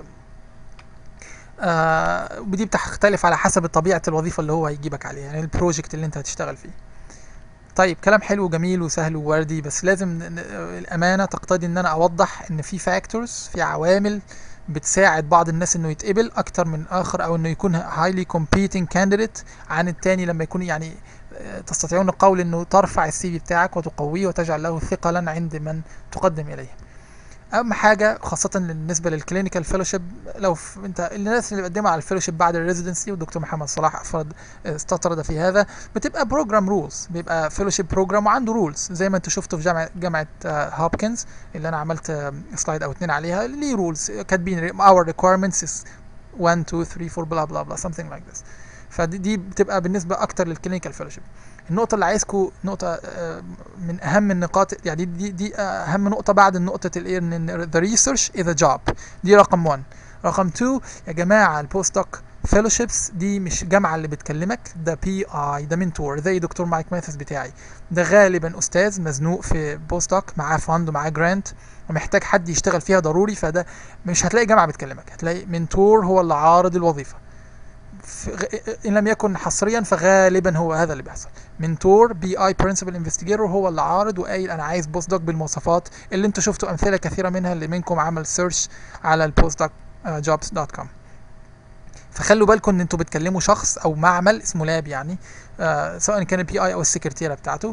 آه ودي بتختلف على حسب طبيعة الوظيفة اللي هو هيجيبك عليها يعني البروجكت اللي انت هتشتغل فيه طيب كلام حلو وجميل وسهل ووردي بس لازم ن- ن- الأمانة تقتضي إن أنا أوضح إن في فاكتورز في عوامل بتساعد بعض الناس إنه يتقبل أكتر من آخر أو إنه يكون highly competing candidate عن التاني لما يكون يعني آه، تستطيعون القول إنه ترفع السي في بتاعك وتقويه وتجعل له ثقلا عند من تقدم إليه. اهم حاجه خاصه بالنسبه للكلينيكال فيلوشيب لو ف... انت الناس اللي بيقدموا على الفيلوشيب بعد الريزيدنسي والدكتور محمد صلاح افرد استطرد في هذا بتبقى بروجرام رولز بيبقى فيلوشيب بروجرام وعنده رولز زي ما انتوا شفتوا في جامعه جامعه آه، هوبكنز اللي انا عملت آه، سلايد او اتنين عليها ليه رولز كاتبين our requirements is 1 2 3 4 بلا بلا بلا something like this فدي دي بتبقى بالنسبه اكتر للكلينيكال فيلوشيب النقطة اللي عايزكم نقطة آه، من أهم النقاط يعني دي دي, دي أهم نقطة بعد نقطة الإيه إن the research is a job دي رقم 1 رقم 2 يا جماعة البوست دوك فيلوشيبس دي مش جامعة اللي بتكلمك ده بي اي ده منتور زي دكتور مايك ماثيس بتاعي ده غالبا أستاذ مزنوق في بوست دوك معاه فاند ومعاه جرانت ومحتاج حد يشتغل فيها ضروري فده مش هتلاقي جامعة بتكلمك هتلاقي منتور هو اللي عارض الوظيفة في غ- ان لم يكن حصريا فغالبا هو هذا اللي بيحصل منتور بي اي برنسبل انفستيجيتور هو اللي عارض وقايل انا عايز بوست دوك بالمواصفات اللي انتوا شفتوا امثله كثيره منها اللي منكم عمل سيرش على البوست دوك جوبز دوت كوم فخلوا بالكم ان انتوا بتكلموا شخص او معمل اسمه لاب يعني آه سواء كان البي اي او السكرتيره بتاعته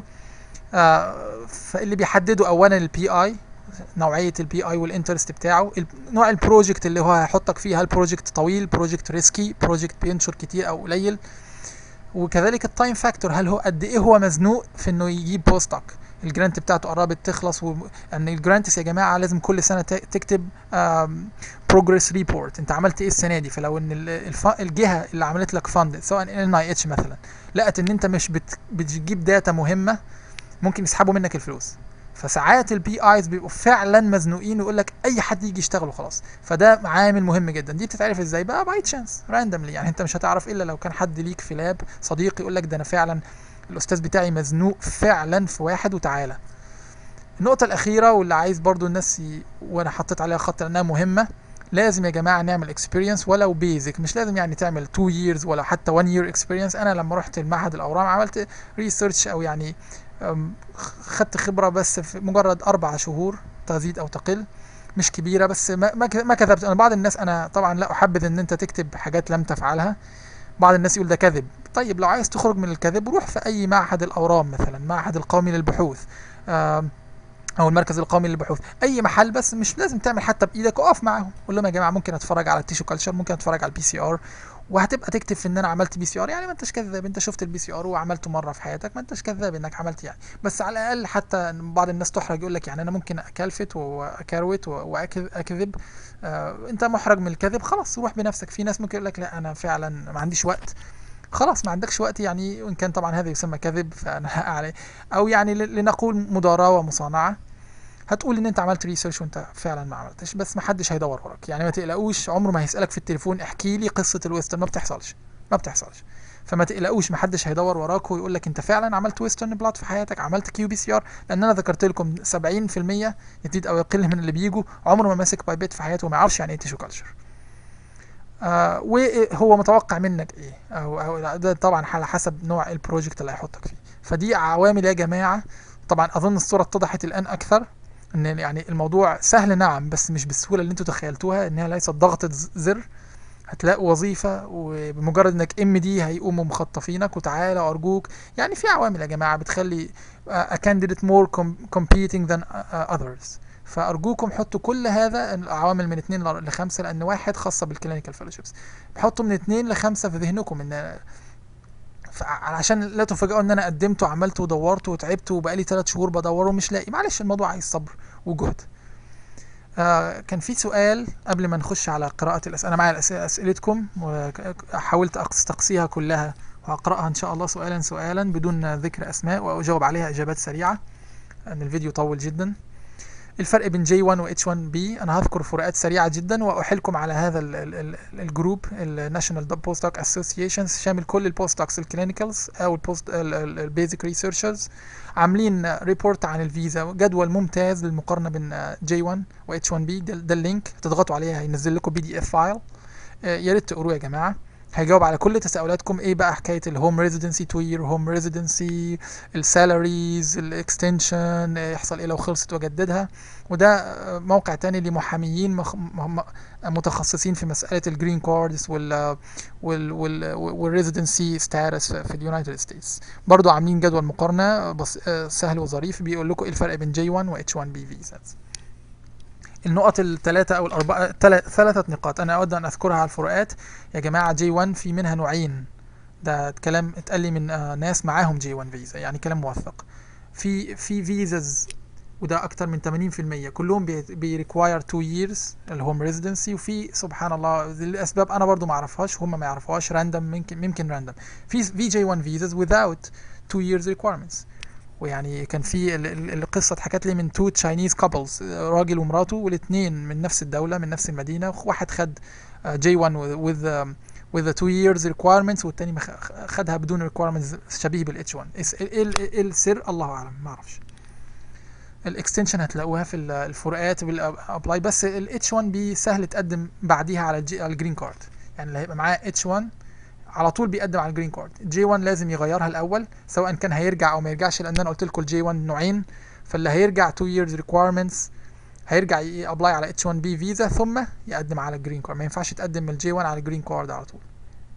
آه فاللي بيحددوا اولا البي اي نوعيه البي اي والانترست بتاعه ال- نوع البروجكت اللي هو هيحطك فيه هل بروجكت طويل بروجكت ريسكي بروجكت بينشر كتير او قليل وكذلك التايم فاكتور هل هو قد ايه هو مزنوق في انه يجيب بوستك الجرانت بتاعته قربت تخلص و... ان الجرانتس يا جماعه لازم كل سنه ت- تكتب بروجرس ريبورت انت عملت ايه السنه دي فلو ان ال- الف... الجهه اللي عملت لك فند سواء ان اي اتش مثلا لقت ان انت مش بت... بتجيب داتا مهمه ممكن يسحبوا منك الفلوس فساعات البي ايز بيبقوا فعلا مزنوقين ويقول لك اي حد يجي يشتغل وخلاص فده عامل مهم جدا دي بتتعرف ازاي بقى باي تشانس راندملي يعني انت مش هتعرف الا لو كان حد ليك في لاب صديق يقول لك ده انا فعلا الاستاذ بتاعي مزنوق فعلا في واحد وتعالى النقطة الأخيرة واللي عايز برضو الناس ي... وأنا حطيت عليها خط لأنها مهمة لازم يا جماعة نعمل اكسبيرينس ولو بيزك مش لازم يعني تعمل 2 years ولا حتى 1 year اكسبيرينس أنا لما رحت المعهد الأورام عملت ريسيرش أو يعني أم، خدت خبرة بس في مجرد أربع شهور تزيد أو تقل مش كبيرة بس ما ما ك- ما كذبت أنا بعض الناس أنا طبعا لا أحبذ إن أنت تكتب حاجات لم تفعلها بعض الناس يقول ده كذب طيب لو عايز تخرج من الكذب روح في أي معهد الأورام مثلا معهد القومي للبحوث آم، او المركز القومي للبحوث اي محل بس مش لازم تعمل حتى بايدك اقف معاهم قول لهم يا جماعه ممكن اتفرج على التيشو كلتشر ممكن اتفرج على البي سي ار وهتبقى تكتب في ان انا عملت بي سي ار يعني ما انتش كذاب انت شفت البي سي ار وعملته مره في حياتك ما انتش كذاب انك عملت يعني بس على الاقل حتى بعض الناس تحرج يقول لك يعني انا ممكن اكلفت واكروت واكذب آه انت محرج من الكذب خلاص روح بنفسك في ناس ممكن يقول لك لا انا فعلا ما عنديش وقت خلاص ما عندكش وقت يعني وان كان طبعا هذا يسمى كذب فانا عليه او يعني ل- لنقول مداراة ومصانعة هتقول ان انت عملت ريسيرش وانت فعلا ما عملتش بس ما حدش هيدور وراك يعني ما تقلقوش عمره ما هيسالك في التليفون احكي لي قصه الويسترن ما بتحصلش ما بتحصلش فما تقلقوش ما حدش هيدور وراك ويقول لك انت فعلا عملت ويسترن بلات في حياتك عملت كيو بي سي ار لان انا ذكرت لكم 70% يزيد او يقل من اللي بيجوا عمره ما ماسك بايبيت في حياته وما يعرفش يعني ايه تيشو كلتشر آه وهو متوقع منك ايه أو, او ده طبعا على حسب نوع البروجكت اللي هيحطك فيه فدي عوامل يا جماعه طبعا اظن الصوره اتضحت الان اكثر ان يعني الموضوع سهل نعم بس مش بالسهوله اللي انتوا تخيلتوها انها ليست ضغطه ز- زر هتلاقوا وظيفه وبمجرد انك ام دي هيقوموا مخطفينك وتعالى ارجوك يعني في عوامل يا جماعه بتخلي a candidate more com- competing than uh, others فارجوكم حطوا كل هذا العوامل من اتنين ل- لخمسه لان واحد خاصه بالكلينيكال فيلوشيبس حطوا من اتنين لخمسه في ذهنكم ان ف- علشان لا تفاجئوا ان انا قدمت وعملت ودورت وتعبت وبقالي ثلاث شهور بدور ومش لاقي معلش الموضوع عايز صبر وجهد آه كان في سؤال قبل ما نخش على قراءة الأسئلة أنا معايا الأس- أسئلتكم وحاولت أستقصيها كلها وهقرأها إن شاء الله سؤالا سؤالا بدون ذكر أسماء وأجاوب عليها إجابات سريعة لأن الفيديو طول جدا الفرق بين جي 1 و اتش 1 بي انا هذكر فروقات سريعه جدا واحيلكم على هذا ال- ال- ال- الجروب الناشونال بوست دوك اسوسيشنز شامل كل البوست دوكس الكلينيكالز او البوست البيزك ريسيرشرز عاملين ريبورت عن الفيزا جدول ممتاز للمقارنه بين جي 1 و اتش 1 بي ده, ده اللينك تضغطوا عليه هينزل لكم بي دي اف فايل يا ريت تقروه يا جماعه هيجاوب على كل تساؤلاتكم ايه بقى حكايه الهوم ريزيدنسي تو يير هوم ريزيدنسي السالاريز الاكستنشن يحصل ايه لو خلصت واجددها وده آه، موقع تاني لمحاميين مخ... م- م- متخصصين في مساله الجرين كاردز وال وال وال والريزيدنسي ستاتس في اليونايتد ستيتس برضو عاملين جدول مقارنه بس آه، سهل وظريف بيقول لكم ايه الفرق بين جي 1 و اتش 1 بي فيزاز النقط الثلاثة أو الأربعة تل- ثلاثة نقاط أنا أود أن أذكرها على الفروقات يا جماعة جي 1 في منها نوعين ده كلام اتقال لي من آه، ناس معاهم جي 1 فيزا يعني كلام موثق في في فيزاز وده أكتر من 80% كلهم بيريكواير 2 years الهوم ريزيدنسي وفي سبحان الله الأسباب أنا برضو ما أعرفهاش هم ما يعرفوهاش راندم ممكن ممكن راندم في في جي 1 فيزاز without 2 years requirements ويعني كان في ال- ال- القصه اتحكت لي من تو تشاينيز كابلز راجل ومراته والاثنين من نفس الدوله من نفس المدينه واحد خد جي 1 with with the two years requirements والتاني ما خ- خدها بدون requirements شبيه بالاتش 1 إس- ايه ال- إيه السر الله اعلم ما اعرفش الاكستنشن هتلاقوها في ال- الفروقات بالابلاي بس الاتش 1 بي سهل تقدم بعديها على الجي- على الجرين كارد يعني اللي هيبقى معاه اتش 1 على طول بيقدم على الجرين كارد جي 1 لازم يغيرها الاول سواء كان هيرجع او ما يرجعش لان انا قلت لكم الجي 1 نوعين فاللي هيرجع 2 years requirements هيرجع ابلاي على اتش 1 بي فيزا ثم يقدم على الجرين كارد ما ينفعش تقدم من الجي 1 على الجرين كارد على طول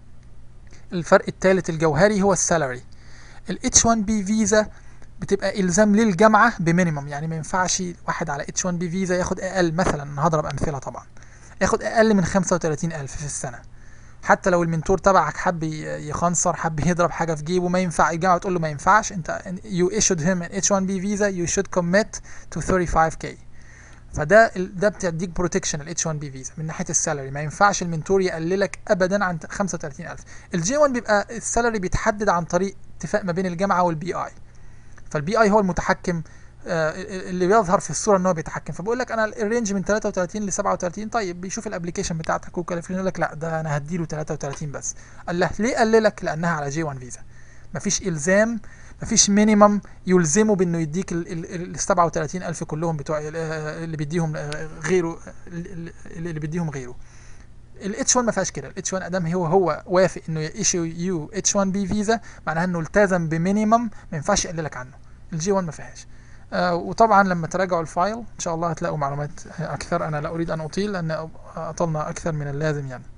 الفرق الثالث الجوهري هو السالري الاتش 1 بي فيزا بتبقى الزام للجامعه بمينيمم يعني ما ينفعش واحد على اتش 1 بي فيزا ياخد اقل مثلا أنا هضرب امثله طبعا ياخد اقل من 35000 في السنه حتى لو المنتور تبعك حب ي- يخنصر حب يضرب حاجه في جيبه ما ينفع الجامعه تقول له ما ينفعش انت you issued him an H1B visa you should commit to 35k فده ال- ده بتديك بروتكشن ال H1B فيزا من ناحيه السالري ما ينفعش المنتور يقللك ابدا عن 35000 الجي 1 بيبقى السالري بيتحدد عن طريق اتفاق ما بين الجامعه والبي اي فالبي اي هو المتحكم آه، اللي بيظهر في الصوره ان هو بيتحكم فبقول لك انا الرينج من 33 ل 37 طيب بيشوف الابلكيشن بتاعتك وكاليفورنيا يقول لك لا ده انا هديله 33 بس قال له ليه قللك لانها على جي 1 فيزا مفيش الزام مفيش مينيمم يلزمه بانه يديك ال ال- ال 37000 كلهم بتوع ال- آه، اللي بيديهم آه، غيره ال- ال- اللي بيديهم غيره الاتش 1 ما فيهاش كده الاتش 1 ادام هو هو وافق انه يشيو يو اتش 1 بي فيزا معناها انه التزم بمينيمم ما ينفعش يقللك عنه الجي 1 ما فيهاش آه وطبعا لما تراجعوا الفايل ان شاء الله هتلاقوا معلومات اكثر انا لا اريد ان اطيل لان اطلنا اكثر من اللازم يعني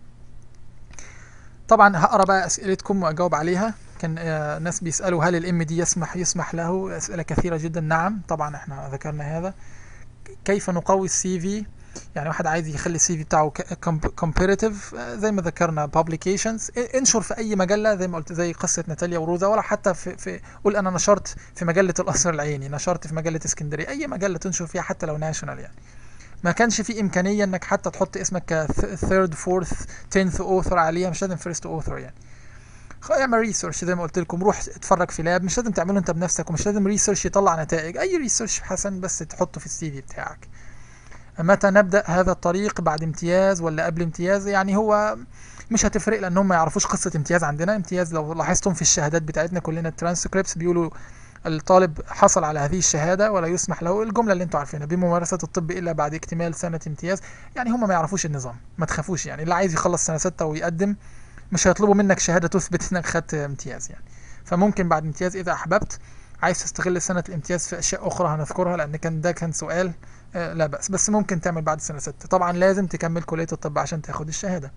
طبعا هقرا بقى اسئلتكم واجاوب عليها كان آه ناس بيسالوا هل الام دي يسمح يسمح له اسئله كثيره جدا نعم طبعا احنا ذكرنا هذا كيف نقوي السي في يعني واحد عايز يخلي السي في بتاعه كومبيريتيف زي ما ذكرنا بابليكيشنز انشر في اي مجله زي ما قلت زي قصه ناتاليا وروزا ولا حتى في في قول انا نشرت في مجله القصر العيني نشرت في مجله اسكندريه اي مجله تنشر فيها حتى لو ناشونال يعني ما كانش في امكانيه انك حتى تحط اسمك كثيرد فورث تنث اوثر عليها مش لازم فيرست اوثر يعني خ- اعمل ريسيرش زي ما قلت لكم روح اتفرج في لاب مش لازم تعمله انت بنفسك ومش لازم ريسيرش يطلع نتائج اي ريسيرش حسن بس تحطه في السي في بتاعك متى نبدا هذا الطريق بعد امتياز ولا قبل امتياز يعني هو مش هتفرق لان هم ما يعرفوش قصه امتياز عندنا امتياز لو لاحظتم في الشهادات بتاعتنا كلنا الترانسكريبتس بيقولوا الطالب حصل على هذه الشهاده ولا يسمح له الجمله اللي انتوا عارفينها بممارسه الطب الا بعد اكتمال سنه امتياز يعني هم ما يعرفوش النظام ما تخافوش يعني اللي عايز يخلص سنه ستة ويقدم مش هيطلبوا منك شهاده تثبت انك خدت امتياز يعني فممكن بعد امتياز اذا احببت عايز تستغل سنه الامتياز في اشياء اخرى هنذكرها لان كان ده كان سؤال آه، لا بأس بس ممكن تعمل بعد سنة ستة طبعا لازم تكمل كلية الطب عشان تاخد الشهادة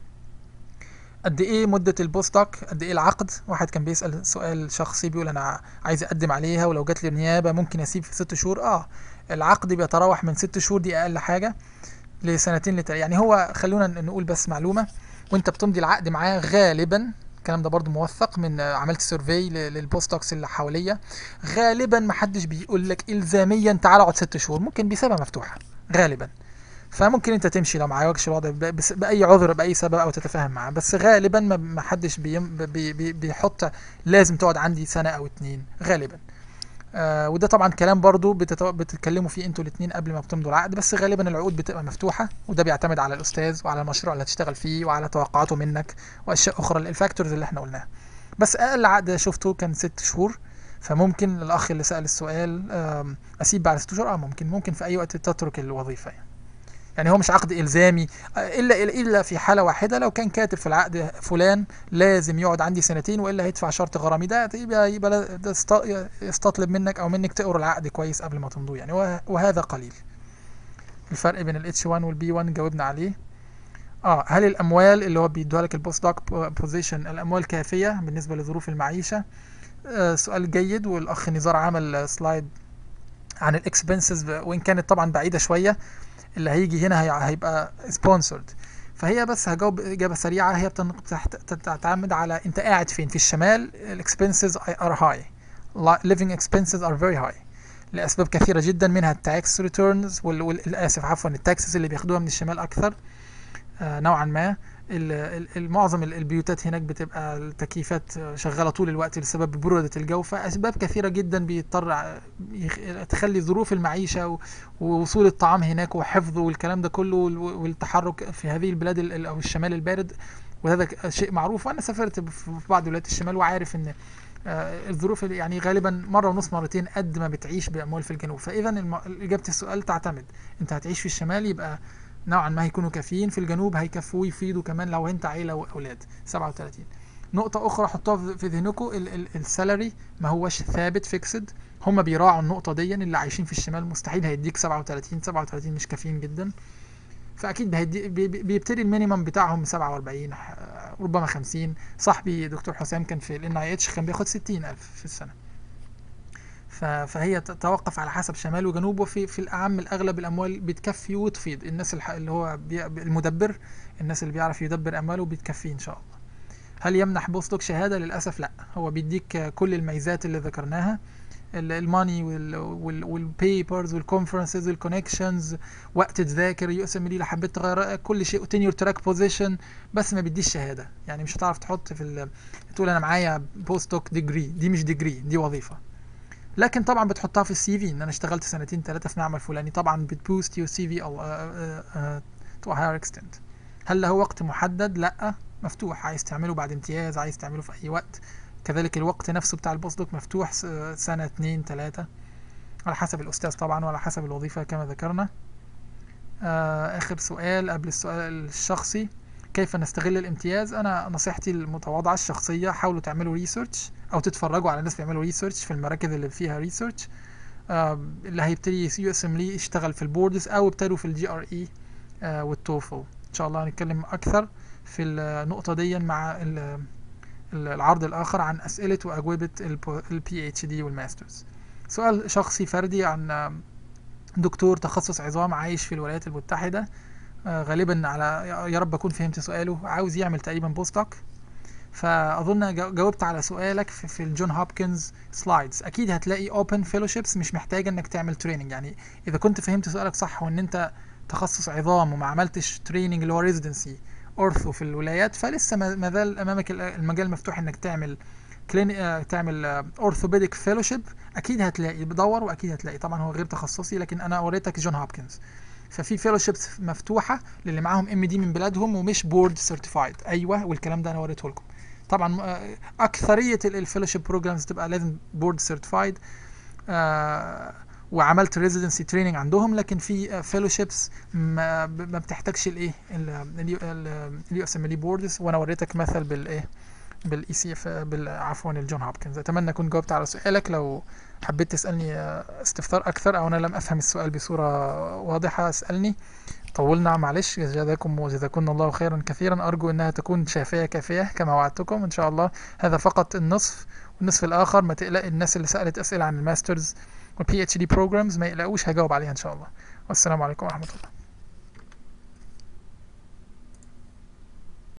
قد ايه مدة البوست دوك قد ايه العقد واحد كان بيسأل سؤال شخصي بيقول انا عايز اقدم عليها ولو جات لي نيابة ممكن اسيب في ست شهور اه العقد بيتراوح من ست شهور دي اقل حاجة لسنتين لتل يعني هو خلونا نقول بس معلومة وانت بتمضي العقد معاه غالبا الكلام ده برضو موثق من آه، عملت سيرفي للبوست دوكس اللي حواليا غالبا ما حدش بيقول لك الزاميا تعال اقعد ست شهور ممكن بيسيبها مفتوحه غالبا فممكن انت تمشي لو ما عجبكش الوضع ب- بس- باي عذر باي سبب او تتفاهم معاه بس غالبا ما- ما حدش بيم بي بي بيحط لازم تقعد عندي سنه او اتنين غالبا آه وده طبعا كلام برضو بتتو... بتتكلموا فيه انتوا الاثنين قبل ما بتمضوا العقد بس غالبا العقود بتبقى مفتوحه وده بيعتمد على الاستاذ وعلى المشروع اللي هتشتغل فيه وعلى توقعاته منك واشياء اخرى الفاكتورز اللي احنا قلناها بس اقل عقد شفته كان ست شهور فممكن الاخ اللي سال السؤال آم، اسيب بعد ست شهور اه ممكن ممكن في اي وقت تترك الوظيفه يعني يعني هو مش عقد الزامي آه، الا الا في حاله واحده لو كان كاتب في العقد فلان لازم يقعد عندي سنتين والا هيدفع شرط غرامي ده يبقى يبقى لا- ده است- يستطلب منك او منك تقرا العقد كويس قبل ما تمضوه يعني وه- وهذا قليل الفرق بين الاتش 1 والبي 1 جاوبنا عليه اه هل الاموال اللي هو بيدوها لك البوست دوك بوزيشن الاموال كافيه بالنسبه لظروف المعيشه آه سؤال جيد والاخ نزار عمل آه، سلايد عن الاكسبنسز وان كانت طبعا بعيده شويه اللي هيجي هنا هي- هيبقى سبونسرد فهي بس هجاوب اجابه سريعه هي بتن- بتحت- بتعتمد على انت قاعد فين في الشمال الاكسبنسز ار هاي living expenses are very high لاسباب كثيره جدا منها التاكس ريتيرنز والاسف عفوا التاكسز اللي بياخدوها من الشمال اكثر آه، نوعا ما ال- ال- ال- معظم ال- البيوتات هناك بتبقى التكييفات آه، شغاله طول الوقت بسبب بروده الجو فاسباب كثيره جدا بيضطر ع- يخ- تخلي ظروف المعيشه و- ووصول الطعام هناك وحفظه والكلام ده كله وال- والتحرك في هذه البلاد ال- ال- او الشمال البارد وهذا ك- شيء معروف وانا سافرت في في بعض ولايات الشمال وعارف ان آه، الظروف اللي- يعني غالبا مره ونص مرتين قد ما بتعيش باموال في الجنوب فاذا الم- اجابه السؤال تعتمد انت هتعيش في الشمال يبقى نوعا ما هيكونوا كافيين في الجنوب هيكفوا ويفيدوا كمان لو انت عيله واولاد 37 نقطة أخرى حطوها في- في ذهنكم السالري ما هوش ثابت فيكسد هم بيراعوا النقطة دي اللي عايشين في الشمال مستحيل هيديك 37 37 مش كافيين جدا فأكيد هيدي بي- بي- بيبتدي المينيمم بتاعهم 47 ح- ربما 50 صاحبي دكتور حسام كان في ال NIH كان بياخد 60 ألف في السنة ف- فهي تتوقف على حسب شمال وجنوب وفي في الأعم الأغلب الأموال بتكفي وتفيض الناس الح- اللي هو بي- المدبر الناس اللي بيعرف يدبر أمواله بتكفيه إن شاء الله هل يمنح بوستوك شهادة للأسف لا هو بيديك كل الميزات اللي ذكرناها ال- الماني والبيبرز والكونفرنسز والكونكشنز وقت تذاكر يو اس ام لو حبيت تغير كل شيء تنيور تراك بوزيشن بس ما بيديش شهاده يعني مش هتعرف تحط في ال... تقول انا معايا بوستوك ديجري دي مش ديجري دي وظيفه لكن طبعا بتحطها في السي في ان انا اشتغلت سنتين ثلاثه في معمل فلاني طبعا بتبوست يور سي في او تو هاير اكستنت هل له وقت محدد لا مفتوح عايز تعمله بعد امتياز عايز تعمله في اي وقت كذلك الوقت نفسه بتاع البوستدوك مفتوح س- سنة اتنين تلاتة على حسب الأستاذ طبعا وعلى حسب الوظيفة كما ذكرنا آه آخر سؤال قبل السؤال الشخصي كيف نستغل الامتياز أنا نصيحتي المتواضعة الشخصية حاولوا تعملوا ريسيرش أو تتفرجوا على ناس بيعملوا ريسيرش في المراكز اللي فيها ريسيرش آه اللي هيبتدي يو اس ام لي يشتغل في البوردز أو ابتدوا في الجي ار اي والتوفل إن شاء الله هنتكلم أكثر في النقطة دي مع ال- العرض الآخر عن أسئلة وأجوبة البي اتش دي والماسترز سؤال شخصي فردي عن آم، دكتور تخصص عظام عايش في الولايات المتحدة آه، غالبا على يا رب أكون فهمت سؤاله عاوز يعمل تقريبا بوستوك فأظن جا- جاوبت على سؤالك في, في الجون هوبكنز سلايدز أكيد هتلاقي open fellowships مش محتاجة إنك تعمل تريننج يعني إذا كنت فهمت سؤالك صح وإن أنت تخصص عظام وما عملتش تريننج اللي هو ريزيدنسي اورثو في الولايات فلسه ما ما زال امامك ال- المجال مفتوح انك تعمل كليني آه، تعمل اورثوبيديك فيلوشيب اكيد هتلاقي بدور واكيد هتلاقي طبعا هو غير تخصصي لكن انا وريتك جون هوبكنز ففي فيلوشيبس مفتوحه للي معاهم ام دي من بلادهم ومش بورد سيرتيفايد ايوه والكلام ده انا وريته لكم طبعا آه، اكثريه الفيلوشيب بروجرامز تبقى لازم بورد سيرتيفايد وعملت ريزيدنسي تريننج عندهم لكن في فيلوشيبس ما ما بتحتاجش الايه اليو اس ام ال بوردز وانا وريتك مثل بالايه بالاي سي اف عفوا الجون هوبكنز اتمنى اكون جاوبت على سؤالك لو حبيت تسالني آه، استفسار اكثر او انا لم افهم السؤال بصوره واضحه اسالني طولنا معلش جزاكم وجزاكم الله خيرا كثيرا ارجو انها تكون شافيه كافيه كما وعدتكم ان شاء الله هذا فقط النصف والنصف الاخر ما تقلق الناس اللي سالت اسئله عن الماسترز والبي اتش دي بروجرامز ما يقلقوش هجاوب عليها ان شاء الله والسلام عليكم ورحمه الله